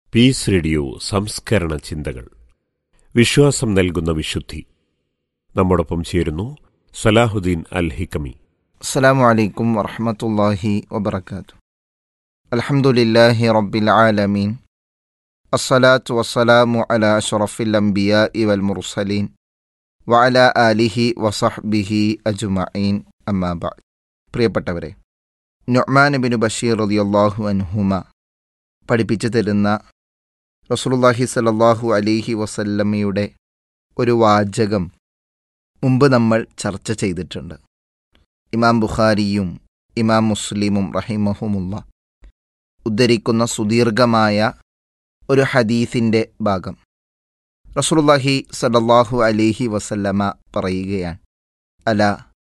piece radio സംസ്കരണ ചിന്തകൾ വിശ്വാസം നൽകുന്ന വിശുദ്ധി നമ്മോടൊപ്പം ചേരുന്നു സലാഹുദ്ദീൻ അൽ ഹിക്കമി അസ്സലാമു അലൈക്കും വറഹമത്തല്ലാഹി വബർക്കാത്തു അൽഹംദുലില്ലാഹി റബ്ബിൽ ആലമീൻ അസ്സലാത്തു വസ്സലാമു അല അഷ്റഫിൽ അംബിയാ വൽ മുർസലീൻ വഅല ആലിഹി വസഹ്ബിഹി അജ്മഈൻ അമ്മാ ബഅദ് പ്രിയപ്പെട്ടവരെ നുഅ്മാൻ ബിൻ ബഷീർ റളിയല്ലാഹു അൻഹുമ പഠിപ്പിച്ചു തരുന്ന റസൂലുള്ളാഹി സ്വല്ലല്ലാഹു അലൈഹി വസല്ലമയുടെ ഒരു വാചകം മുമ്പ് നമ്മൾ ചർച്ച ചെയ്തിട്ടുണ്ട് ഇമാം ബുഖാരിയും ഇമാം മുസ്ലിമും റഹിമഹുമുള്ള ഉദ്ധരിക്കുന്ന സുദീർഘമായ ഒരു ഹദീസിൻ്റെ ഭാഗം റസൂലുള്ളാഹി സല്ലല്ലാഹു അലൈഹി വസല്ലമ പറയുകയാണ് അല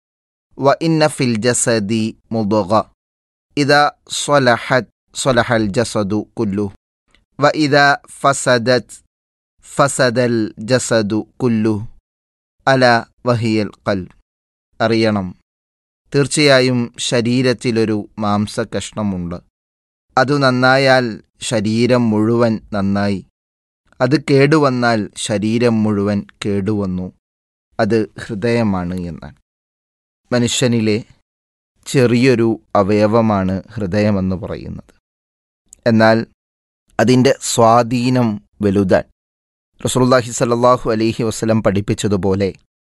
വ ഇന്ന ഫിൽ ജസദി മുദഗ ഇദാ സ്വലഹത് സ്വലഹൽ ജസദു കുല്ലു വ ഇദാ ഫസദത് ഫസദൽ ജസദു കുല്ലു അല വഹിയൽ കൽ അറിയണം തീർച്ചയായും ശരീരത്തിലൊരു മാംസകഷ്ണമുണ്ട് അതു നന്നായാൽ ശരീരം മുഴുവൻ നന്നായി അത് കേടുവന്നാൽ ശരീരം മുഴുവൻ കേടുവന്നു അത് ഹൃദയമാണ് എന്നാണ് മനുഷ്യനിലെ ചെറിയൊരു അവയവമാണ് ഹൃദയമെന്ന് പറയുന്നത് എന്നാൽ അതിൻ്റെ സ്വാധീനം വലുതാൻ റസൂലുള്ളാഹി സല്ലല്ലാഹു അലൈഹി വസല്ലം പഠിപ്പിച്ചതുപോലെ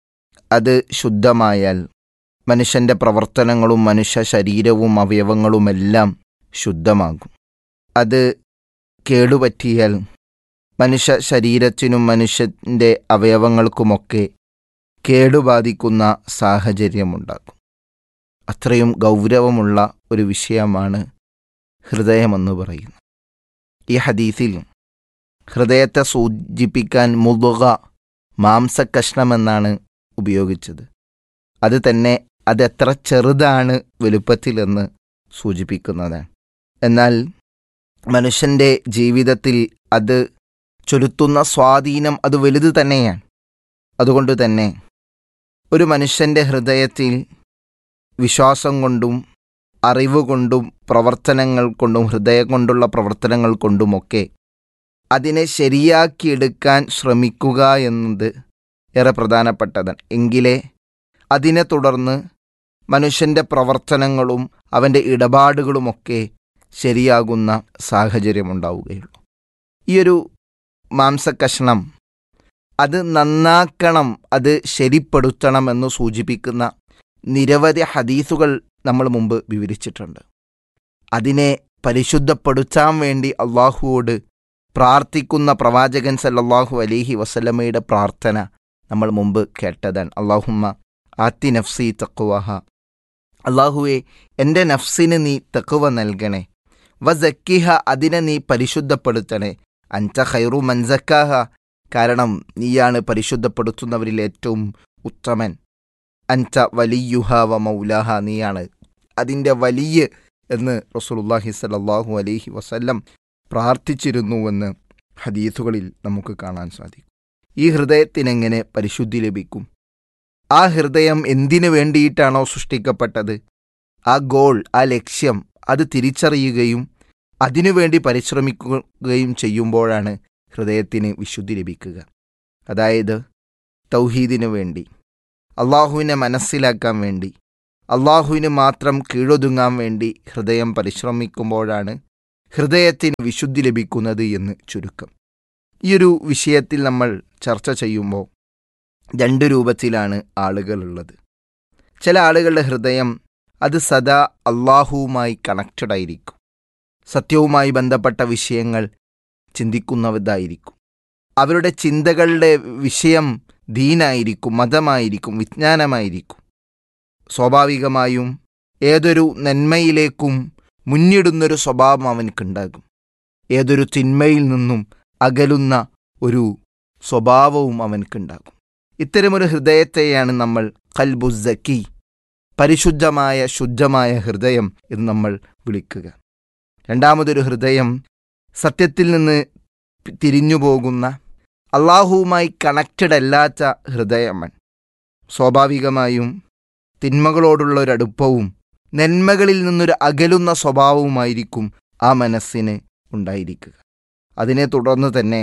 അത് ശുദ്ധമായാൽ മനുഷ്യൻ്റെ പ്രവർത്തനങ്ങളും മനുഷ്യ ശരീരവും അവയവങ്ങളുമെല്ലാം ശുദ്ധമാകും അത് കേടുപറ്റിയാൽ മനുഷ്യ ശരീരത്തിനും മനുഷ്യൻ്റെ അവയവങ്ങൾക്കുമൊക്കെ കേടുബാധിക്കുന്ന സാഹചര്യമുണ്ടാക്കും അത്രയും ഗൗരവമുള്ള ഒരു വിഷയമാണ് ഹൃദയമെന്ന് പറയുന്നത് ഈ ഹദീസിൽ ഹൃദയത്തെ സൂചിപ്പിക്കാൻ മുതുക മാംസകഷ്ണമെന്നാണ് ഉപയോഗിച്ചത് അത് തന്നെ അതെത്ര ചെറുതാണ് വലുപ്പത്തിലെന്ന് സൂചിപ്പിക്കുന്നതാണ് എന്നാൽ മനുഷ്യൻ്റെ ജീവിതത്തിൽ അത് ചൊലുത്തുന്ന സ്വാധീനം അത് വലുത് തന്നെയാണ് അതുകൊണ്ട് തന്നെ ഒരു മനുഷ്യൻ്റെ ഹൃദയത്തിൽ വിശ്വാസം കൊണ്ടും അറിവ് കൊണ്ടും പ്രവർത്തനങ്ങൾ കൊണ്ടും ഹൃദയം കൊണ്ടുള്ള പ്രവർത്തനങ്ങൾ കൊണ്ടുമൊക്കെ അതിനെ ശരിയാക്കിയെടുക്കാൻ ശ്രമിക്കുക എന്നത് ഏറെ പ്രധാനപ്പെട്ടതാണ് എങ്കിലേ അതിനെ തുടർന്ന് മനുഷ്യൻ്റെ പ്രവർത്തനങ്ങളും അവൻ്റെ ഇടപാടുകളുമൊക്കെ ശരിയാകുന്ന സാഹചര്യമുണ്ടാവുകയുള്ളൂ ഈയൊരു മാംസകഷ്ണം അത് നന്നാക്കണം അത് ശരിപ്പെടുത്തണം എന്ന് സൂചിപ്പിക്കുന്ന നിരവധി ഹദീസുകൾ നമ്മൾ മുമ്പ് വിവരിച്ചിട്ടുണ്ട് അതിനെ പരിശുദ്ധപ്പെടുത്താൻ വേണ്ടി അള്ളാഹുവോട് പ്രാർത്ഥിക്കുന്ന പ്രവാചകൻ സല്ലല്ലാഹു അലൈഹി വസല്ലമയുടെ പ്രാർത്ഥന നമ്മൾ മുമ്പ് കേട്ടതാണ് അള്ളാഹുമ്മ ആത്തി നഫ്സി തക്കുവഹ അള്ളാഹുവെ എൻ്റെ നഫ്സിന് നീ തക്കുവ നൽകണേ വ സക്കിഹ അതിനെ നീ പരിശുദ്ധപ്പെടുത്തണേ അഞ്ച ഖൈറു മൻസക്കാഹ കാരണം നീയാണ് പരിശുദ്ധപ്പെടുത്തുന്നവരിൽ ഏറ്റവും ഉത്തമൻ അൻച വലിയുഹ വ മൗലാഹ നീയാണ് അതിൻ്റെ വലിയ എന്ന് റസൂലുള്ളാഹി സ്വല്ലല്ലാഹു അലൈഹി വസല്ലം പ്രാർത്ഥിച്ചിരുന്നുവെന്ന് ഹദീസുകളിൽ നമുക്ക് കാണാൻ സാധിക്കും ഈ ഹൃദയത്തിനെങ്ങനെ പരിശുദ്ധി ലഭിക്കും ആ ഹൃദയം എന്തിനു വേണ്ടിയിട്ടാണോ സൃഷ്ടിക്കപ്പെട്ടത് ആ ഗോൾ ആ ലക്ഷ്യം അത് തിരിച്ചറിയുകയും അതിനുവേണ്ടി പരിശ്രമിക്കുകയും ചെയ്യുമ്പോഴാണ് ഹൃദയത്തിന് വിശുദ്ധി ലഭിക്കുക അതായത് തൗഹീദിനു വേണ്ടി അള്ളാഹുവിനെ മനസ്സിലാക്കാൻ വേണ്ടി അള്ളാഹുവിന് മാത്രം കീഴൊതുങ്ങാൻ വേണ്ടി ഹൃദയം പരിശ്രമിക്കുമ്പോഴാണ് ഹൃദയത്തിന് വിശുദ്ധി ലഭിക്കുന്നത് എന്ന് ചുരുക്കം ഈയൊരു വിഷയത്തിൽ നമ്മൾ ചർച്ച ചെയ്യുമ്പോൾ രണ്ട് രൂപത്തിലാണ് ആളുകളുള്ളത് ചില ആളുകളുടെ ഹൃദയം അത് സദാ അള്ളാഹുവുമായി കണക്റ്റഡ് ആയിരിക്കും സത്യവുമായി ബന്ധപ്പെട്ട വിഷയങ്ങൾ ചിന്തിക്കുന്നവരായിരിക്കും അവരുടെ ചിന്തകളുടെ വിഷയം ദീനായിരിക്കും മതമായിരിക്കും വിജ്ഞാനമായിരിക്കും സ്വാഭാവികമായും ഏതൊരു നന്മയിലേക്കും മുന്നിടുന്നൊരു സ്വഭാവം അവനക്കുണ്ടാകും ഏതൊരു തിന്മയിൽ നിന്നും അകലുന്ന ഒരു സ്വഭാവവും അവനക്കുണ്ടാകും ഇത്തരമൊരു ഹൃദയത്തെയാണ് നമ്മൾ കൽബുസക്കി പരിശുദ്ധമായ ശുദ്ധമായ ഹൃദയം എന്ന് നമ്മൾ വിളിക്കുക രണ്ടാമതൊരു ഹൃദയം സത്യത്തിൽ നിന്ന് തിരിഞ്ഞു പോകുന്ന അള്ളാഹുവുമായി കണക്റ്റഡ് അല്ലാത്ത ഹൃദയമാണ് സ്വാഭാവികമായും തിന്മകളോടുള്ള ഒരു അടുപ്പവും നന്മകളിൽ നിന്നൊരു അകലുന്ന സ്വഭാവവുമായിരിക്കും ആ മനസ്സിന് ഉണ്ടായിരിക്കുക അതിനെ തുടർന്ന് തന്നെ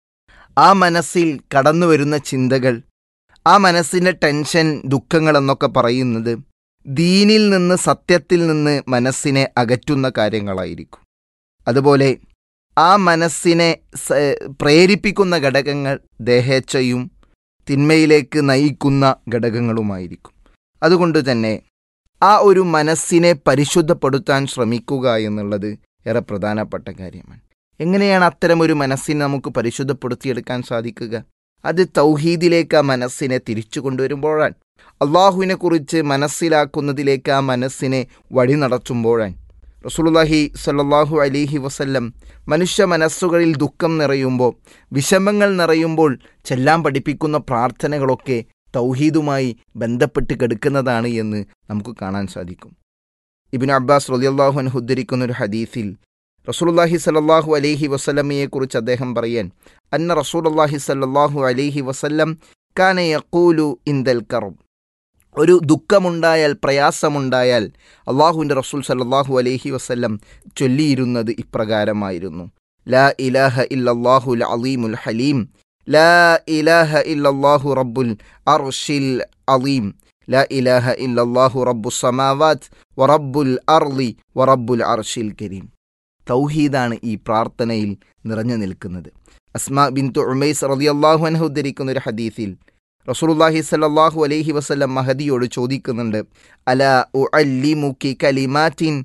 ആ മനസ്സിൽ കടന്നു വരുന്ന ചിന്തകൾ ആ മനസ്സിൻ്റെ ടെൻഷൻ ദുഃഖങ്ങൾ എന്നൊക്കെ പറയുന്നത് ദീനിൽ നിന്ന് സത്യത്തിൽ നിന്ന് മനസ്സിനെ അകറ്റുന്ന കാര്യങ്ങളായിരിക്കും അതുപോലെ ആ മനസ്സിനെ സ- പ്രേരിപ്പിക്കുന്ന ഘടകങ്ങൾ ദേഹേച്ഛയും തിന്മയിലേക്ക് നയിക്കുന്ന ഘടകങ്ങളുമായിരിക്കും അതുകൊണ്ട് തന്നെ ആ ഒരു മനസ്സിനെ പരിശുദ്ധപ്പെടുത്താൻ ശ്രമിക്കുക എന്നുള്ളത് ഏറെ പ്രധാനപ്പെട്ട കാര്യമാണ് എങ്ങനെയാണ് അത്തരം ഒരു മനസ്സിനെ നമുക്ക് പരിശുദ്ധപ്പെടുത്തിയെടുക്കാൻ സാധിക്കുക അത് തൗഹീദിലേക്ക് ആ മനസ്സിനെ തിരിച്ചു കൊണ്ടുവരുമ്പോഴാണ് അള്ളാഹുവിനെ കുറിച്ച് മനസ്സിലാക്കുന്നതിലേക്ക് ആ മനസ്സിനെ വഴി നടത്തുമ്പോഴാണ് റസൂലുള്ളാഹി സ്വല്ലല്ലാഹു അലൈഹി വസല്ലം മനുഷ്യ മനസ്സുകളിൽ ദുഃഖം നിറയുമ്പോൾ വിഷമങ്ങൾ നിറയുമ്പോൾ ചെല്ലാൻ പഠിപ്പിക്കുന്ന പ്രാർത്ഥനകളൊക്കെ തൗഹീദുമായി ബന്ധപ്പെട്ട് കിടക്കുന്നതാണ് എന്ന് നമുക്ക് കാണാൻ സാധിക്കും ഇബിൻ അബ്ബാസ് റളിയല്ലാഹു അൻഹു ഉദ്ധരിക്കുന്ന ഒരു ഹദീസിൽ റസൂലുള്ളാഹി സല്ലല്ലാഹു അലൈഹി വസല്ലമയെക്കുറിച്ച് അദ്ദേഹം പറയാൻ അന്ന റസൂലുള്ളാഹി സല്ലല്ലാഹു അലൈഹി വസല്ലം കാന യഖൂലു ഇൻദൽ കറബ് ഒരു ദുഃഖമുണ്ടായാൽ പ്രയാസമുണ്ടായാൽ അള്ളാഹുവിൻ്റെ റസൂൽ സല്ലല്ലാഹു അലൈഹി വസല്ലം ചൊല്ലിയിരുന്നത് ഇപ്രകാരമായിരുന്നു ലാ ഇലാഹ ഇല്ലല്ലാഹുൽ അലീമുൽ ഹലീം ലാ ഇലാഹ ഇല്ലല്ലാഹു റബ്ബുൽ അർഷിൽ അലീം ലാ ഇലാഹ ഇല്ലല്ലാഹു റബ്ബു സമാവാത്ത് വറബ്ബുൽ അർളി വറബ്ബുൽ അർഷിൽ കരീം തൗഹീദാണ് ഈ പ്രാർത്ഥനയിൽ നിറഞ്ഞു നിൽക്കുന്നത് അസ്മാ ബിന്തു ഉമൈസ് റളിയല്ലാഹു അൻഹു ഉദ്ധരിക്കുന്ന ഒരു ഹദീസിൽ റസൂലുള്ളാഹി സ്വല്ലല്ലാഹു അലൈഹി വസല്ലം മഹദിയോട് ചോദിക്കുന്നുണ്ട് അല ഉഅല്ലിമുക്കി കലിമാറ്റിൻ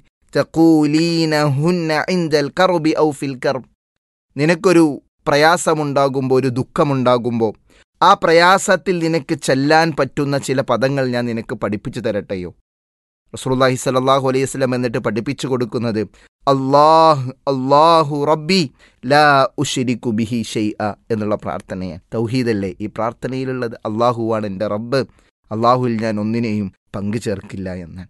തഖൂലീനഹുന്ന ഇൻദൽ കർബി ഔ ഫിൽ കർബ് നിനക്കൊരു പ്രയാസമുണ്ടാകുമ്പോൾ ഒരു ദുഃഖമുണ്ടാകുമ്പോൾ ആ പ്രയാസത്തിൽ നിനക്ക് ചെല്ലാൻ പറ്റുന്ന ചില പദങ്ങൾ ഞാൻ നിനക്ക് പഠിപ്പിച്ചു തരട്ടെയോ റസൂലുള്ളാഹി സ്വല്ലല്ലാഹു അലൈഹി വസല്ലം എന്നിട്ട് പഠിപ്പിച്ചു കൊടുക്കുന്നത് അല്ലാഹ് അല്ലാഹു റബ്ബി ലാ ഉഷിരിക്കു ബിഹി ഷെയ്അ എന്നുള്ള പ്രാർത്ഥനയാണ് തൗഹീദല്ലേ ഈ പ്രാർത്ഥനയിലുള്ളത് അള്ളാഹുവാണ് എൻ്റെ റബ്ബ് അള്ളാഹുവിൽ ഞാൻ ഒന്നിനെയും പങ്കു ചേർക്കില്ല എന്ന്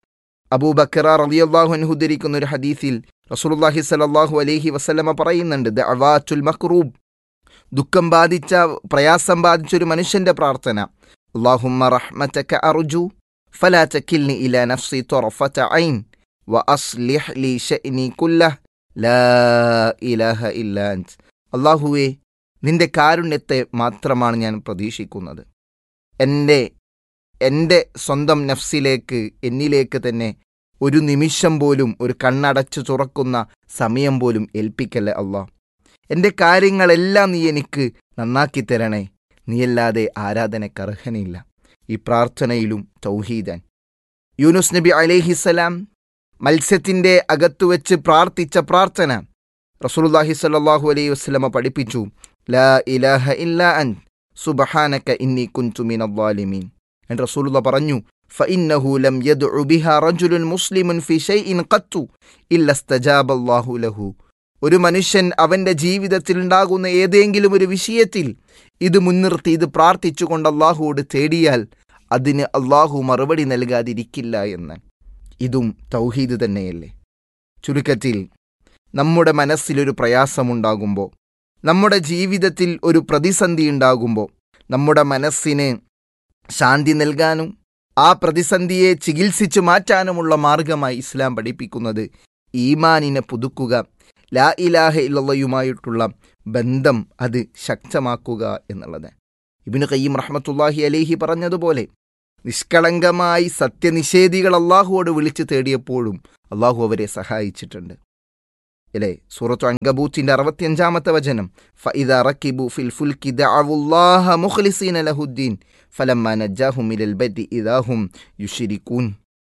അബൂബക്കറ റളിയല്ലാഹു അൻഹു ഉദ്ധരിക്കുന്ന ഒരു ഹദീസിൽ റസൂലുള്ളാഹി സ്വല്ലല്ലാഹു അലൈഹി വസല്ലമ പറയുന്നുണ്ട് ദഅവാത്തുൽ മക്റൂബ് ദുഃഖം ബാധിച്ച പ്രയാസം ബാധിച്ച ഒരു മനുഷ്യന്റെ പ്രാർത്ഥന അല്ലാഹുമ്മ റഹ്മതക അർജു ഫലാ തകിൽനി ഇലാ നഫ്സി ത്വറഫത ഐൻ വഅസ്ലിഹ് ലി ശഅനി കുല്ലഹ് ലാ ഇലാഹ ഇല്ലാ അൻത് അല്ലാഹുവേ നിന്റെ കാരുണ്യത്തെ മാത്രമാണ് ഞാൻ പ്രതീക്ഷിക്കുന്നത് എൻ്റെ എൻ്റെ സ്വന്തം നഫ്സിലേക്ക് എന്നിലേക്ക് തന്നെ ഒരു നിമിഷം പോലും ഒരു കണ്ണടച്ചു തുറക്കുന്ന സമയം പോലും ഏൽപ്പിക്കല്ലേ അള്ളാഹ് എൻ്റെ കാര്യങ്ങളെല്ലാം നീ എനിക്ക് നന്നാക്കി തരണേ നീയല്ലാതെ ആരാധനക്കർഹനില്ല ഈ പ്രാർത്ഥനയിലും തൗഹീദൻ യൂനുസ് നബി അലൈഹിസലാം മത്സ്യത്തിൻ്റെ അകത്തുവെച്ച് പ്രാർത്ഥിച്ച പ്രാർത്ഥന റസൂലുള്ളാഹി സ്വല്ലല്ലാഹു അലൈഹി വസല്ലമ പഠിപ്പിച്ചു ലാ ഇലാഹ ഇല്ലാ അൻ സുബ്ഹാനക ഇന്നി കുൻതു മിനദ്ദാലിമീൻ എന്ന് റസൂലുള്ള പറഞ്ഞു فإنه لم يدع بها رجل مسلم في شيء قط إلا استجاب الله له ഒരു മനുഷ്യൻ അവന്റെ ജീവിതത്തിൽ ഉണ്ടാകുന്ന ഏതെങ്കിലും ഒരു വിഷയത്തിൽ ഇത് മുൻനിർത്തി ഇത് പ്രാർത്ഥിച്ചുകൊണ്ട് അള്ളാഹുവോട് തേടിയാൽ അതിന് അള്ളാഹു മറുപടി നൽകാതിരിക്കില്ല എന്ന് ഇതും തൗഹീദ് തന്നെയല്ലേ ചുരുക്കത്തിൽ നമ്മുടെ മനസ്സിലൊരു പ്രയാസമുണ്ടാകുമ്പോൾ നമ്മുടെ ജീവിതത്തിൽ ഒരു പ്രതിസന്ധി ഉണ്ടാകുമ്പോൾ നമ്മുടെ മനസ്സിന് ശാന്തി നൽകാനും ആ പ്രതിസന്ധിയെ ചികിത്സിച്ചു മാറ്റാനുമുള്ള മാർഗമായി ഇസ്ലാം പഠിപ്പിക്കുന്നത് ഈമാനിനെ പുതുക്കുക ലാ ഇലാഹ ഇല്ലയുമായിട്ടുള്ള ബന്ധം അത് ശക്തമാക്കുക എന്നുള്ളത് ഇബിന് കയ്യം റഹ്മത്തുല്ലാഹി അലേഹി പറഞ്ഞതുപോലെ നിഷ്കളങ്കമായി സത്യനിഷേധികൾ അള്ളാഹുവോട് വിളിച്ചു തേടിയപ്പോഴും അള്ളാഹു അവരെ സഹായിച്ചിട്ടുണ്ട് അല്ലേ സൂറത്തു അങ്കബൂത്തിന്റെ അറുപത്തിയഞ്ചാമത്തെ വചനം ഫഇദ റക്കിബു ഫിൽ ഫുൽക്കി ദഅവുല്ലാഹ മുഖ്ലിസീന ലഹുദ്ദീൻ ഫലമ്മ നജ്ജാഹും ഇലൽ ബദി ഇദാഹും യുഷിരിക്കൂൻ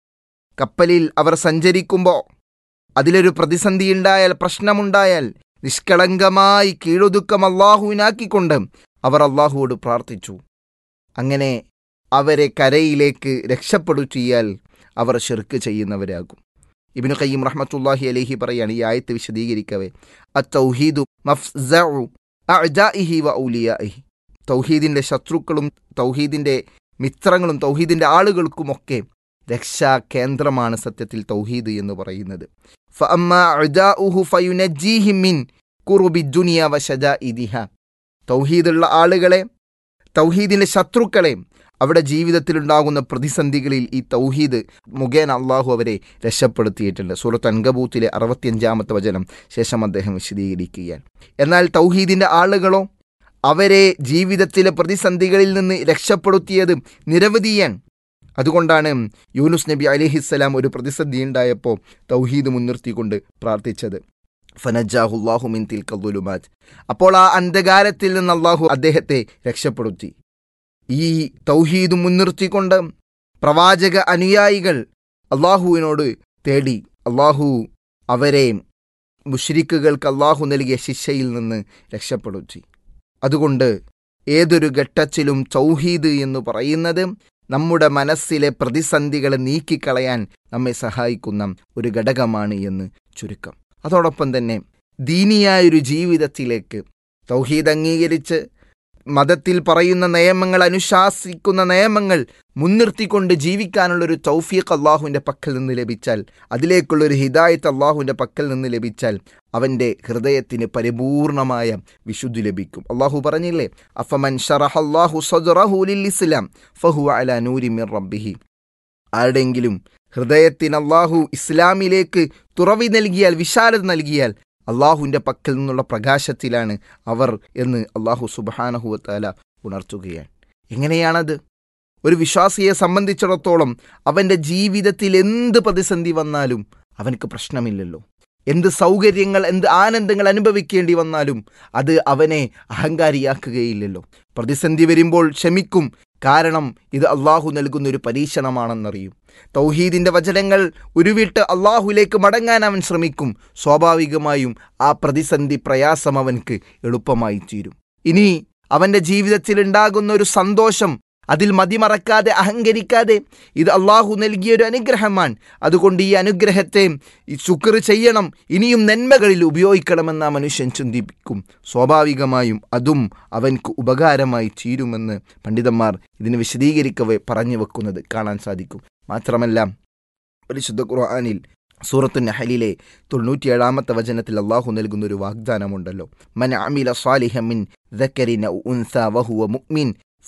കപ്പലിൽ അവർ സഞ്ചരിക്കുമ്പോൾ അതിലൊരു പ്രതിസന്ധി ഉണ്ടായാൽ പ്രശ്നമുണ്ടായാൽ നിഷ്കളങ്കമായി കീഴൊതുക്കം അള്ളാഹുവിനാക്കിക്കൊണ്ട് അവർ അള്ളാഹുവോട് പ്രാർത്ഥിച്ചു അങ്ങനെ അവരെ കരയിലേക്ക് രക്ഷപ്പെടുത്തിയാൽ അവർ ഷിർക്ക് ചെയ്യുന്നവരാകും ഇബിനു ഖയ്യിം റഹ്മത്തുല്ലാഹി അലൈഹി പറയാണ് ഈ ആയത്ത് വിശദീകരിക്കവേ അത്തൗഹീദു മഫ്സഉ അഅ്ദാഇഹി വ ഔലിയാഇഹി തൗഹീദിന്റെ ശത്രുക്കളും തൗഹീദിന്റെ മിത്രങ്ങളും തൗഹീദിന്റെ ആളുകൾക്കുമൊക്കെ രക്ഷാ കേന്ദ്രമാണ് സത്യത്തിൽ തൗഹീദ് എന്ന് പറയുന്നത് ഫഅമ്മാ അഅ്ദാഉഹു ഫയുനജ്ജീഹിം മിൻ കുറുബി ദുനിയ വ ശദാഇദിഹ തൗഹീദുള്ള ആളുകളെ തൗഹീദിന്റെ ശത്രുക്കളെ അവിടെ ജീവിതത്തിലുണ്ടാകുന്ന പ്രതിസന്ധികളിൽ ഈ തൗഹീദ് മുഖേന അള്ളാഹു അവരെ രക്ഷപ്പെടുത്തിയിട്ടുണ്ട് സൂറത്ത് അൻകബൂത്തിലെ അറുപത്തിയഞ്ചാമത്തെ വചനം ശേഷം അദ്ദേഹം വിശദീകരിക്കുകയാണ് എന്നാൽ തൗഹീദിൻ്റെ ആളുകളോ അവരെ ജീവിതത്തിലെ പ്രതിസന്ധികളിൽ നിന്ന് രക്ഷപ്പെടുത്തിയത് നിരവധിയാണ് അതുകൊണ്ടാണ് യൂനുസ് നബി അലിഹിസ്സലാം ഒരു പ്രതിസന്ധി ഉണ്ടായപ്പോൾ തൗഹീദ് മുൻനിർത്തിക്കൊണ്ട് പ്രാർത്ഥിച്ചത് ഫനജാഹുല്ലാഹു മിൻ തിൽക്കുലുമാറ്റ് അപ്പോൾ ആ അന്ധകാരത്തിൽ നിന്ന് അള്ളാഹു അദ്ദേഹത്തെ രക്ഷപ്പെടുത്തി ഈ തൗഹീദ് മുൻനിർത്തിക്കൊണ്ട് പ്രവാചക അനുയായികൾ അള്ളാഹുവിനോട് തേടി അള്ളാഹു അവരെ മുഷ്രിക്കുകൾക്ക് അള്ളാഹു നൽകിയ ശിക്ഷയിൽ നിന്ന് രക്ഷപ്പെടുത്തി അതുകൊണ്ട് ഏതൊരു ഘട്ടത്തിലും തൗഹീദ് എന്ന് പറയുന്നത് നമ്മുടെ മനസ്സിലെ പ്രതിസന്ധികളെ നീക്കിക്കളയാൻ നമ്മെ സഹായിക്കുന്ന ഒരു ഘടകമാണ് എന്ന് ചുരുക്കം അതോടൊപ്പം തന്നെ ദീനിയായൊരു ജീവിതത്തിലേക്ക് തൗഹീദ് അംഗീകരിച്ച് മതത്തിൽ പറയുന്ന നിയമങ്ങൾ അനുശാസിക്കുന്ന നിയമങ്ങൾ മുൻനിർത്തിക്കൊണ്ട് ജീവിക്കാനുള്ളൊരു തൗഫീഖ് അള്ളാഹുവിൻ്റെ പക്കൽ നിന്ന് ലഭിച്ചാൽ അതിലേക്കുള്ളൊരു ഹിദായത്ത് അള്ളാഹുവിൻ്റെ പക്കൽ നിന്ന് ലഭിച്ചാൽ അവൻ്റെ ഹൃദയത്തിന് പരിപൂർണമായ വിശുദ്ധി ലഭിക്കും അള്ളാഹു പറഞ്ഞില്ലേ അഫമൻ ഷറഹല്ലാഹു സദറഹുലിൽ ഇസ്ലാം ഫഹു അല നൂരി മിർ റബ്ബിഹി ആരുടെങ്കിലും ഹൃദയത്തിന് അള്ളാഹു ഇസ്ലാമിലേക്ക് തുറവി നൽകിയാൽ വിശാലത നൽകിയാൽ അള്ളാഹുവിൻ്റെ പക്കൽ നിന്നുള്ള പ്രകാശത്തിലാണ് അവർ എന്ന് അള്ളാഹു സുബാനഹുവത്താല ഉണർത്തുകയാണ് എങ്ങനെയാണത് ഒരു വിശ്വാസിയെ സംബന്ധിച്ചിടത്തോളം അവൻ്റെ ജീവിതത്തിൽ എന്ത് പ്രതിസന്ധി വന്നാലും അവനക്ക് പ്രശ്നമില്ലല്ലോ എന്ത് സൗകര്യങ്ങൾ എന്ത് ആനന്ദങ്ങൾ അനുഭവിക്കേണ്ടി വന്നാലും അത് അവനെ അഹങ്കാരിയാക്കുകയില്ലല്ലോ പ്രതിസന്ധി വരുമ്പോൾ ക്ഷമിക്കും കാരണം ഇത് അള്ളാഹു നൽകുന്ന ഒരു പരീക്ഷണമാണെന്നറിയും തൗഹീദിൻ്റെ വചനങ്ങൾ ഉരുവിട്ട് അള്ളാഹുലേക്ക് മടങ്ങാൻ അവൻ ശ്രമിക്കും സ്വാഭാവികമായും ആ പ്രതിസന്ധി പ്രയാസം അവൻക്ക് എളുപ്പമായി തീരും ഇനി അവൻ്റെ ജീവിതത്തിൽ ഉണ്ടാകുന്ന ഒരു സന്തോഷം അതിൽ മതിമറക്കാതെ അഹങ്കരിക്കാതെ ഇത് അള്ളാഹു നൽകിയ ഒരു അനുഗ്രഹമാണ് അതുകൊണ്ട് ഈ അനുഗ്രഹത്തെ ഈ ശുക്ർ ചെയ്യണം ഇനിയും നന്മകളിൽ ഉപയോഗിക്കണമെന്ന് ആ മനുഷ്യൻ ചിന്തിപ്പിക്കും സ്വാഭാവികമായും അതും അവൻക്ക് ഉപകാരമായി തീരുമെന്ന് പണ്ഡിതന്മാർ ഇതിന് വിശദീകരിക്കവേ പറഞ്ഞു വെക്കുന്നത് കാണാൻ സാധിക്കും മാത്രമല്ല പരിശുദ്ധ ഖുർആാനിൽ സൂറത്തു നഹലിലെ തൊണ്ണൂറ്റിയേഴാമത്തെ വചനത്തിൽ അള്ളാഹു നൽകുന്ന ഒരു വാഗ്ദാനമുണ്ടല്ലോ മൻ അമില സ്വാലിഹമിൻ ذكرن أو أنثى وهو مؤمن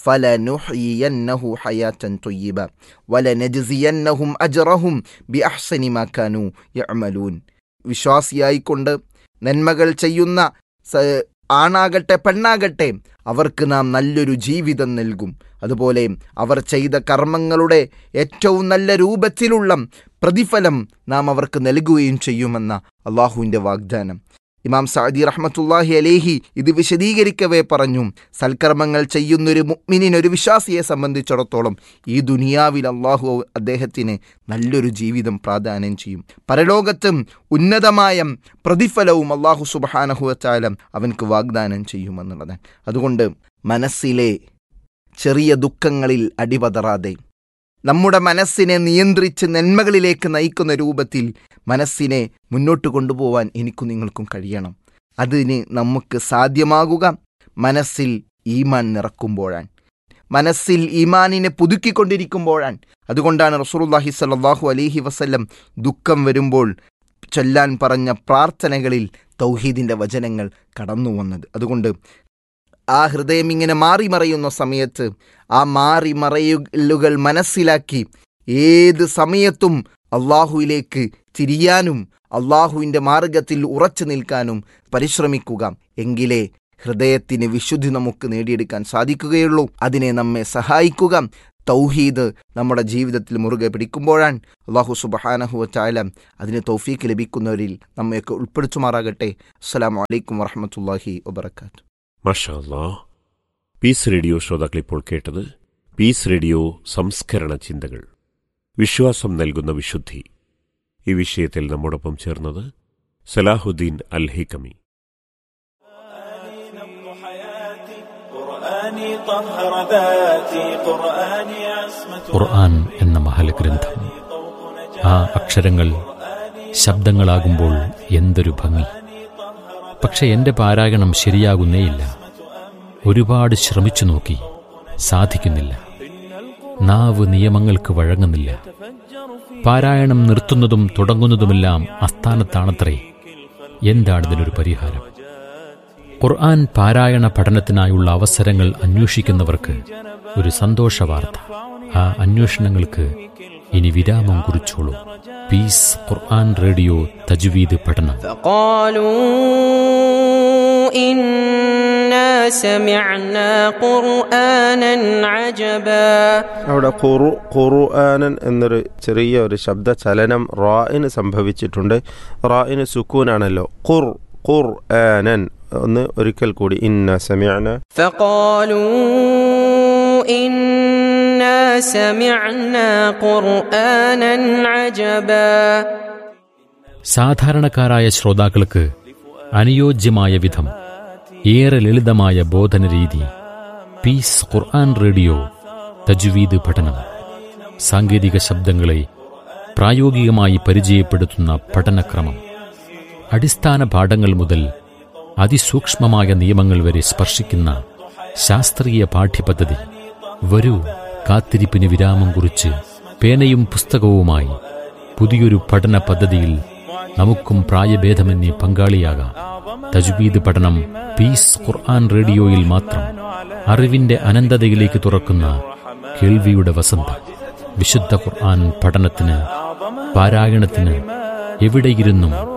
فلنحيينه حياة طيبة ولنجزينهم أجرهم بأحسن ما كانوا يعملون വിശ്വാസിയായിക്കൊണ്ട് നന്മകൾ ചെയ്യുന്ന സ- ആണാകട്ടെ പെണ്ണാകട്ടെ അവർക്ക് നാം നല്ലൊരു ജീവിതം നൽകും അതുപോലെ അവർ ചെയ്ത കർമ്മങ്ങളുടെ ഏറ്റവും നല്ല രൂപത്തിലുള്ള പ്രതിഫലം നാം അവർക്ക് നൽകുകയും ചെയ്യുമെന്ന അള്ളാഹുവിൻ്റെ വാഗ്ദാനം ഇമാം സഅദി റഹ്മത്തുല്ലാഹി അലേഹി ഇത് വിശദീകരിക്കവേ പറഞ്ഞു സൽക്കർമ്മങ്ങൾ ചെയ്യുന്നൊരു മുഅ്മിനിന് ഒരു വിശ്വാസിയെ സംബന്ധിച്ചിടത്തോളം ഈ ദുനിയാവിൽ അള്ളാഹു അദ്ദേഹത്തിന് നല്ലൊരു ജീവിതം പ്രാധാന്യം ചെയ്യും പരലോകത്തും ഉന്നതമായ പ്രതിഫലവും അള്ളാഹു സുബഹാനഹുവച്ചാലം അവൻക്ക് വാഗ്ദാനം ചെയ്യുമെന്നുള്ളതാണ് അതുകൊണ്ട് മനസ്സിലെ ചെറിയ ദുഃഖങ്ങളിൽ അടിപതറാതെ നമ്മുടെ മനസ്സിനെ നിയന്ത്രിച്ച് നന്മകളിലേക്ക് നയിക്കുന്ന രൂപത്തിൽ മനസ്സിനെ മുന്നോട്ട് കൊണ്ടുപോകാൻ എനിക്കും നിങ്ങൾക്കും കഴിയണം അതിന് നമുക്ക് സാധ്യമാകുക മനസ്സിൽ ഈമാൻ നിറക്കുമ്പോഴാണ് മനസ്സിൽ ഈമാനിനെ പുതുക്കിക്കൊണ്ടിരിക്കുമ്പോഴാണ് അതുകൊണ്ടാണ് റസൂലുള്ളാഹി സ്വല്ലല്ലാഹു അലൈഹി വസല്ലം ദുഃഖം വരുമ്പോൾ ചൊല്ലാൻ പറഞ്ഞ പ്രാർത്ഥനകളിൽ തൗഹീദിൻ്റെ വചനങ്ങൾ കടന്നു വന്നത് അതുകൊണ്ട് ആ ഹൃദയം ഇങ്ങനെ മാറി മറയുന്ന സമയത്ത് ആ മാറി മറയലുകൾ മനസ്സിലാക്കി ഏത് സമയത്തും അള്ളാഹുവിലേക്ക് തിരിയാനും അള്ളാഹുവിൻ്റെ മാർഗത്തിൽ ഉറച്ചു നിൽക്കാനും പരിശ്രമിക്കുക എങ്കിലേ ഹൃദയത്തിന് വിശുദ്ധി നമുക്ക് നേടിയെടുക്കാൻ സാധിക്കുകയുള്ളൂ അതിനെ നമ്മെ സഹായിക്കുക തൗഹീദ് നമ്മുടെ ജീവിതത്തിൽ മുറുകെ പിടിക്കുമ്പോഴാണ് അള്ളാഹു സുബഹാനഹുവ ചായ അതിന് തൗഫീക്ക് ലഭിക്കുന്നവരിൽ നമ്മയൊക്കെ ഉൾപ്പെടുത്തുമാറാകട്ടെ അസ്സലാമു അലൈക്കും വറഹമത്തല്ലാഹി വബർക്കാത്തു മഷാല്ലാ പീസ് റേഡിയോ ശ്രോതാക്കൾ ഇപ്പോൾ കേട്ടത് പീസ് റേഡിയോ സംസ്കരണ ചിന്തകൾ വിശ്വാസം നൽകുന്ന വിശുദ്ധി ഈ വിഷയത്തിൽ നമ്മോടൊപ്പം ചേർന്നത് സലാഹുദ്ദീൻ അൽ ഹിക്കമി قرآني طهر ذاتي قرآني عصمة ഖുർആൻ എന്ന മഹലഗ്രന്ഥം ആ അക്ഷരങ്ങൾ ശബ്ദങ്ങളാകുമ്പോൾ എന്തൊരു ഭംഗി പക്ഷെ എന്റെ പാരായണം ശരിയാകുന്നേയില്ല ഒരുപാട് ശ്രമിച്ചു നോക്കി സാധിക്കുന്നില്ല നാവ് നിയമങ്ങൾക്ക് വഴങ്ങുന്നില്ല പാരായണം നിർത്തുന്നതും തുടങ്ങുന്നതുമെല്ലാം അസ്ഥാനത്താണത്രേ എന്താണിതിനൊരു പരിഹാരം ഖുർആൻ പാരായണ പഠനത്തിനായുള്ള അവസരങ്ങൾ അന്വേഷിക്കുന്നവർക്ക് ഒരു സന്തോഷ വാർത്ത ആ അന്വേഷണങ്ങൾക്ക് ഇനി വിരാമം കുറിച്ചോളൂ പീസ് ഖുർആൻ റേഡിയോ തജ്വീദ് പഠനം فقالوا إنا سمعنا قرآنا عجبا അവിടെ ഖുറു ഖുർആനൻ എന്നൊരു ചെറിയ ഒരു ശബ്ദ ചലനം റായിന് സംഭവിച്ചിട്ടുണ്ട് റായിന് സുക്കൂനാണല്ലോ ഖുർ ഖുർ ആനൻ ഒന്ന് ഒരിക്കൽ കൂടി ഇന്ന സമയന فقالوا إنا سمعنا قرآنا عجبا സാധാരണക്കാരായ ശ്രോതാക്കൾക്ക് അനുയോജ്യമായ വിധം ഏറെ ലളിതമായ ബോധന രീതി പീസ് ഖുർആൻ റേഡിയോ തജ്വീദ് പഠനം സാങ്കേതിക ശബ്ദങ്ങളെ പ്രായോഗികമായി പരിചയപ്പെടുത്തുന്ന പഠനക്രമം അടിസ്ഥാന പാഠങ്ങൾ മുതൽ അതിസൂക്ഷ്മമായ നിയമങ്ങൾ വരെ സ്പർശിക്കുന്ന ശാസ്ത്രീയ പാഠ്യപദ്ധതി വരൂ കാത്തിരിപ്പിന് വിരാമം കുറിച്ച് പേനയും പുസ്തകവുമായി പുതിയൊരു പഠന പദ്ധതിയിൽ നമുക്കും പ്രായഭേദമന്യേ പങ്കാളിയാകാം തജ്വീദ് പഠനം പീസ് ഖുർആൻ റേഡിയോയിൽ മാത്രം അറിവിന്റെ അനന്തതയിലേക്ക് തുറക്കുന്ന കേൾവിയുടെ വസന്തം വിശുദ്ധ ഖുർആൻ പഠനത്തിന് പാരായണത്തിന് എവിടെയിരുന്നും